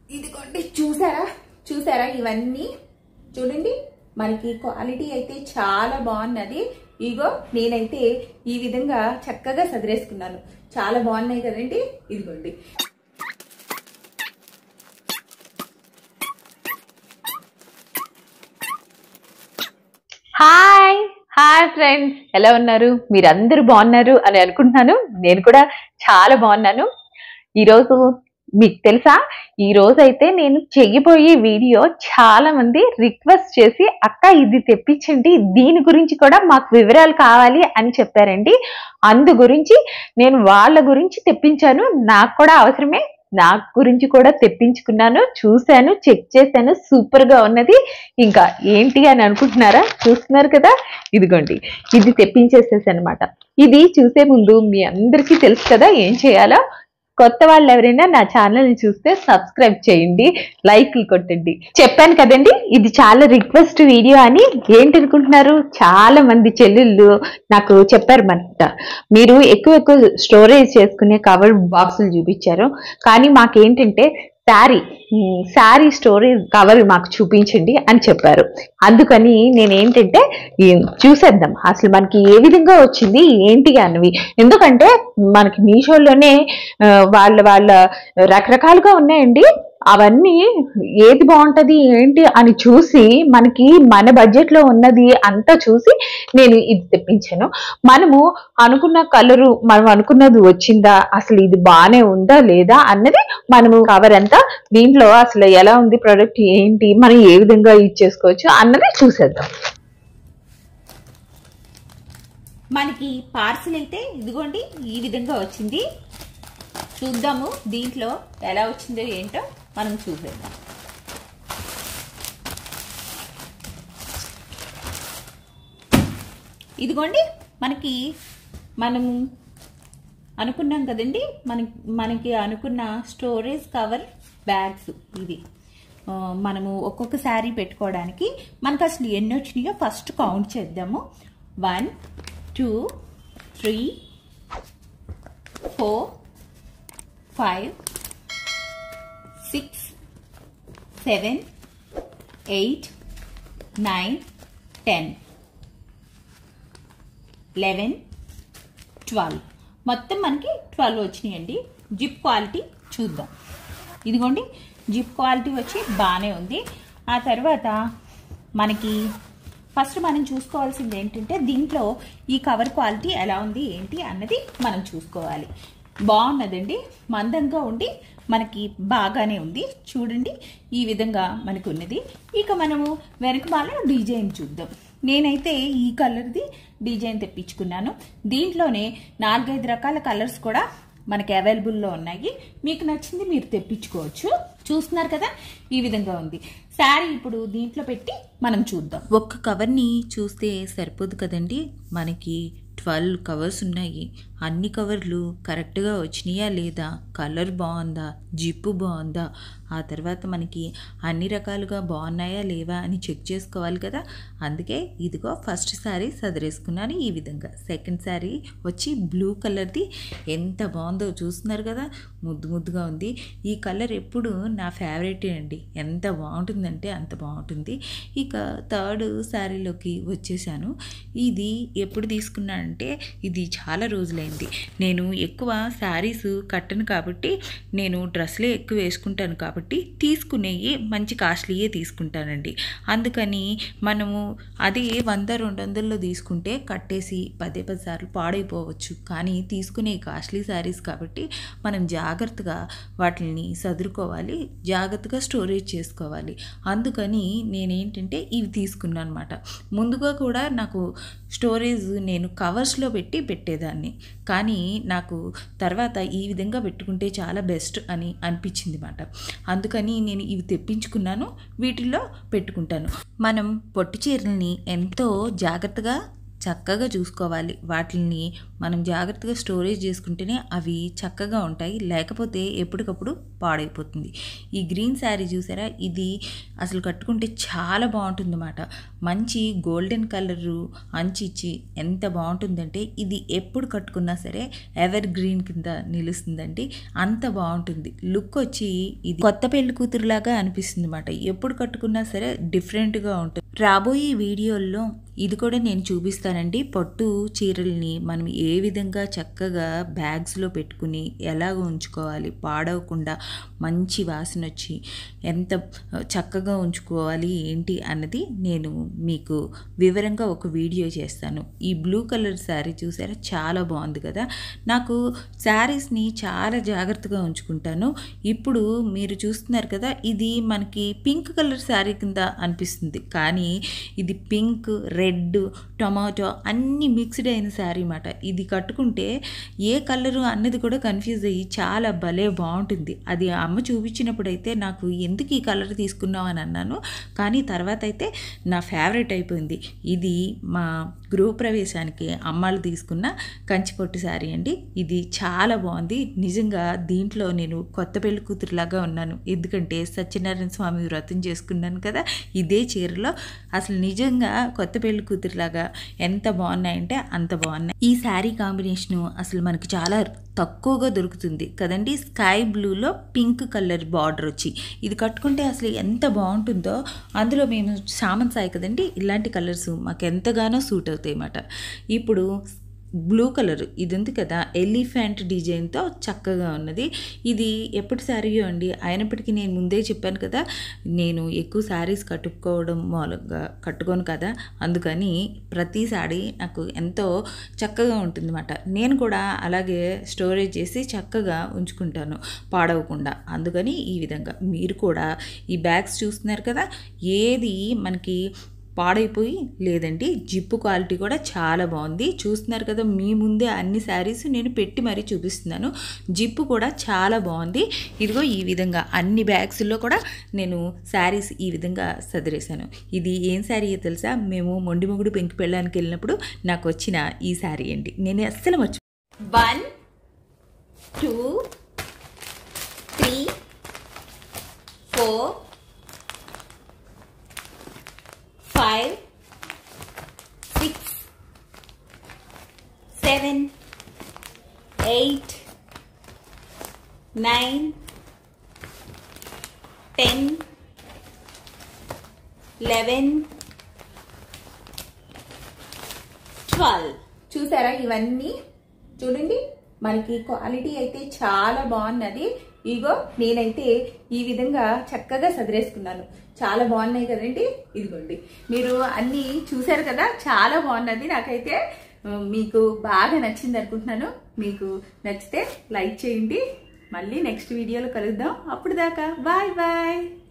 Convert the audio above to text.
ఇదిగోండి చూసారా చూసారా ఇవన్నీ చూడండి మనకి క్వాలిటీ అయితే చాలా బాగున్నది ఇగో నేనైతే ఈ విధంగా చక్కగా సదిరేసుకున్నాను చాలా బాగున్నాయి కదండి ఇదిగోండి హాయ్ హాయ్ ఫ్రెండ్స్ ఎలా ఉన్నారు మీరందరూ బాగున్నారు అని అనుకుంటున్నాను నేను కూడా చాలా బాగున్నాను ఈరోజు మీకు తెలుసా ఈ రోజు అయితే నేను చెయ్యబోయే వీడియో చాలా మంది రిక్వెస్ట్ చేసి అక్క ఇది తెప్పించండి దీని గురించి కూడా మాకు వివరాలు కావాలి అని చెప్పారండి అందు గురించి నేను వాళ్ళ గురించి తెప్పించాను నాకు కూడా అవసరమే నా గురించి కూడా తెప్పించుకున్నాను చూశాను చెక్ చేశాను సూపర్ గా ఉన్నది ఇంకా ఏంటి అని అనుకుంటున్నారా చూస్తున్నారు కదా ఇదిగోండి ఇది తెప్పించేసేసి అనమాట ఇది చూసే ముందు మీ అందరికీ తెలుసు కదా ఏం చేయాలో కొత్త వాళ్ళు ఎవరైనా నా ఛానల్ ని చూస్తే సబ్స్క్రైబ్ చేయండి లైక్లు కొట్టండి చెప్పాను కదండి ఇది చాలా రిక్వెస్ట్ వీడియో అని ఏంటి అనుకుంటున్నారు చాలా మంది చెల్లెళ్ళు నాకు చెప్పారు అనమాట మీరు ఎక్కువ ఎక్కువ స్టోరేజ్ చేసుకునే కవర్ బాక్సులు చూపించారు కానీ మాకేంటంటే శారీ శారీ స్టోరేజ్ కవర్ మాకు చూపించండి అని చెప్పారు అందుకని నేను ఏంటంటే ఈ చూసేద్దాం అసలు మనకి ఏ విధంగా వచ్చింది ఏంటి అన్నవి ఎందుకంటే మనకి మీషోలోనే ఆ, వాళ్ళ వాళ్ళ రకరకాలుగా ఉన్నాయండి అవన్నీ ఏది బాగుంటది ఏంటి అని చూసి మనకి మన బడ్జెట్ లో ఉన్నది అంతా చూసి నేను ఇది తెప్పించాను మనము అనుకున్న కలరు మనం అనుకున్నది వచ్చిందా అసలు ఇది బాగానే ఉందా లేదా అన్నది మనము కవర్ అంతా దీంట్లో అసలు ఎలా ఉంది ప్రోడక్ట్ ఏంటి మనం ఏ విధంగా యూజ్ చేసుకోవచ్చు అన్నది చూసేద్దాం మనకి పార్సిల్ అయితే ఇదిగోండి ఈ విధంగా వచ్చింది చూద్దాము దీంట్లో ఎలా వచ్చిందో ఏంటో మనం చూసేద్దాం ఇదిగోండి మనకి మనం అనుకున్నాం కదండి మన మనకి అనుకున్న స్టోరేజ్ కవర్ బ్యాగ్స్ ఇవి ఆ, మనము ఒక్కొక్క శారీ పెట్టుకోవడానికి మనకు అసలు ఎన్ని వచ్చినాయో ఫస్ట్ కౌంట్ చేద్దాము one two three four five six seven eight nine ten eleven twelve మొత్తం మనకి ట్వెల్వ్ వచ్చినాయండి జిప్ క్వాలిటీ చూద్దాం ఇదిగోండి జిప్ క్వాలిటీ వచ్చి బాగానే ఉంది ఆ తర్వాత మనకి ఫస్ట్ మనం చూసుకోవాల్సింది ఏంటంటే దీంట్లో ఈ కవర్ క్వాలిటీ ఎలా ఉంది ఏంటి అన్నది మనం చూసుకోవాలి బాగున్నదండి మందంగా ఉండి మనకి బాగానే ఉంది చూడండి ఈ విధంగా మనకు ఉన్నది ఇక మనము వెనక మాల డిజైన్ చూద్దాం నేనైతే ఈ కలర్ది డిజైన్ తెప్పించుకున్నాను దీంట్లోనే నాలుగైదు రకాల కలర్స్ కూడా మనకి అవైలబుల్లో ఉన్నాయి మీకు నచ్చింది మీరు తెప్పించుకోవచ్చు చూస్తున్నారు కదా ఈ విధంగా ఉంది శారీ ఇప్పుడు దీంట్లో పెట్టి మనం చూద్దాం ఒక్క కవర్ని చూస్తే సరిపోదు కదండి మనకి ట్వెల్వ్ కవర్స్ ఉన్నాయి అన్ని కవర్లు కరెక్ట్గా వచ్చినాయా లేదా కలర్ బాగుందా జిప్పు బాగుందా ఆ తర్వాత మనకి అన్ని రకాలుగా బాగున్నాయా లేవా అని చెక్ చేసుకోవాలి కదా అందుకే ఇదిగో ఫస్ట్ శారీ సదిరేసుకున్నాను ఈ విధంగా సెకండ్ శారీ వచ్చి బ్లూ కలర్ది ఎంత బాగుందో చూస్తున్నారు కదా ముద్దు ముద్దుగా ఉంది ఈ కలర్ ఎప్పుడు నా ఫేవరెట్ అండి ఎంత బాగుంటుందంటే అంత బాగుంటుంది ఇక థర్డ్ శారీలోకి వచ్చేసాను ఇది ఎప్పుడు తీసుకున్నానంటే ఇది చాలా రోజులైంది నేను ఎక్కువ శారీస్ కట్టను కాబట్టి నేను డ్రెస్లే ఎక్కువ వేసుకుంటాను కాబట్టి తీసుకునేవి మంచి కాస్ట్లీయే తీసుకుంటానండి అందుకని మనము అది వంద రెండు వందల్లో తీసుకుంటే కట్టేసి పదే పది సార్లు పాడైపోవచ్చు కానీ తీసుకునే కాస్ట్లీ శారీస్ కాబట్టి మనం జాగ్రత్తగా వాటిని సదురుకోవాలి జాగ్రత్తగా స్టోరేజ్ చేసుకోవాలి అందుకని నేనేంటంటే ఇవి తీసుకున్నాను అనమాట ముందుగా కూడా నాకు స్టోరేజ్ నేను కవర్స్లో పెట్టి పెట్టేదాన్ని కానీ నాకు తర్వాత ఈ విధంగా పెట్టుకుంటే చాలా బెస్ట్ అని అనిపించింది అనమాట అందుకని నేను ఇవి తెప్పించుకున్నాను వీటిల్లో పెట్టుకుంటాను మనం పొట్టి చీరల్ని ఎంతో జాగ్రత్తగా చక్కగా చూసుకోవాలి వాటిని మనం జాగ్రత్తగా స్టోరేజ్ చేసుకుంటేనే అవి చక్కగా ఉంటాయి లేకపోతే ఎప్పటికప్పుడు పాడైపోతుంది ఈ గ్రీన్ శారీ చూసారా ఇది అసలు కట్టుకుంటే చాలా బాగుంటుందన్నమాట మంచి గోల్డెన్ కలరు అంచి ఇచ్చి ఎంత బాగుంటుందంటే ఇది ఎప్పుడు కట్టుకున్నా సరే ఎవర్ గ్రీన్ కింద నిలుస్తుందండి అంత బాగుంటుంది లుక్ వచ్చి ఇది కొత్త పెళ్లి కూతురులాగా అనిపిస్తుంది అనమాట ఎప్పుడు కట్టుకున్నా సరే డిఫరెంట్గా ఉంటుంది రాబోయే వీడియోల్లో ఇది కూడా నేను చూపిస్తానండి పట్టు చీరల్ని మనం ఏ విధంగా చక్కగా బ్యాగ్స్లో పెట్టుకుని ఎలాగ ఉంచుకోవాలి పాడవకుండా మంచి వాసన వచ్చి ఎంత చక్కగా ఉంచుకోవాలి ఏంటి అన్నది నేను మీకు వివరంగా ఒక వీడియో చేస్తాను ఈ బ్లూ కలర్ శారీ చూసారా చాలా బాగుంది కదా నాకు శారీస్ని చాలా జాగ్రత్తగా ఉంచుకుంటాను ఇప్పుడు మీరు చూస్తున్నారు కదా ఇది మనకి పింక్ కలర్ శారీ కింద అనిపిస్తుంది కానీ ఇది పింక్ రెడ్ టొమాటో అన్నీ మిక్స్డ్ అయిన శారీ అన్నమాట ఇది కట్టుకుంటే ఏ కలరు అన్నది కూడా కన్ఫ్యూజ్ అయ్యి చాలా భలే బాగుంటుంది అది అమ్మ చూపించినప్పుడు అయితే నాకు ఎందుకు ఈ కలర్ తీసుకున్నావు అని అన్నాను కానీ తర్వాత అయితే నా ఫేవరెట్ అయిపోయింది ఇది మా గృహప్రవేశానికి అమ్మాళ్ళు తీసుకున్న కంచిపొట్టు శారీ అండి ఇది చాలా బాగుంది నిజంగా దీంట్లో నేను కొత్త పెళ్లి కూతురులాగా ఉన్నాను ఎందుకంటే సత్యనారాయణ స్వామి వ్రతం చేసుకున్నాను కదా ఇదే చీరలో అసలు నిజంగా కొత్త పెళ్లి కూతురులాగా ఎంత బాగున్నాయంటే అంత బాగున్నాయి ఈ శారీ కాంబినేషను అసలు మనకి చాలా తక్కువగా దొరుకుతుంది కదండి స్కై బ్లూలో పింక్ కలర్ బార్డర్ వచ్చి ఇది కట్టుకుంటే అసలు ఎంత బాగుంటుందో అందులో మేము సామన్ సాయి కదండి ఇలాంటి కలర్స్ మాకు ఎంతగానో సూట్ అవుతాయి అన్నమాట ఇప్పుడు బ్లూ కలర్ ఇది ఉంది కదా ఎలిఫెంట్ డిజైన్తో చక్కగా ఉన్నది ఇది ఎప్పటి శారీయో అండి అయినప్పటికీ నేను ముందే చెప్పాను కదా నేను ఎక్కువ శారీస్ కట్టుకోవడం మూలంగా కట్టుకోను కదా అందుకని ప్రతి శారీ నాకు ఎంతో చక్కగా ఉంటుందన్నమాట నేను కూడా అలాగే స్టోరేజ్ చేసి చక్కగా ఉంచుకుంటాను పాడవకుండా అందుకని ఈ విధంగా మీరు కూడా ఈ బ్యాగ్స్ చూస్తున్నారు కదా ఏది మనకి పాడైపోయి లేదండి జిప్పు క్వాలిటీ కూడా చాలా బాగుంది చూస్తున్నారు కదా మీ ముందే అన్ని శారీస్ నేను పెట్టి మరీ చూపిస్తున్నాను జిప్పు కూడా చాలా బాగుంది ఇదిగో ఈ విధంగా అన్ని బ్యాగ్స్లో కూడా నేను శారీస్ ఈ విధంగా సదిరేశాను ఇది ఏం శారీ తెలుసా మేము మొండిమొగుడు పెంకి పెళ్ళడానికి వెళ్ళినప్పుడు నాకు వచ్చిన ఈ శారీ అండి నేను అస్సలు మర్చి one two three four five six seven eight nine ten eleven twelve చూసారా ఇవన్నీ చూడండి మనకి క్వాలిటీ అయితే చాలా బాగున్నది ఇగో నేనైతే ఈ విధంగా చక్కగా సదిరేసుకున్నాను చాలా బాగున్నాయి కదండి ఇదిగోండి మీరు అన్ని చూసారు కదా చాలా బాగున్నది నాకైతే ఆ, మీకు బాగా నచ్చింది అనుకుంటున్నాను మీకు నచ్చితే లైక్ చేయండి మళ్ళీ నెక్స్ట్ వీడియోలో కలుద్దాం అప్పుడు దాకా బాయ్ బాయ్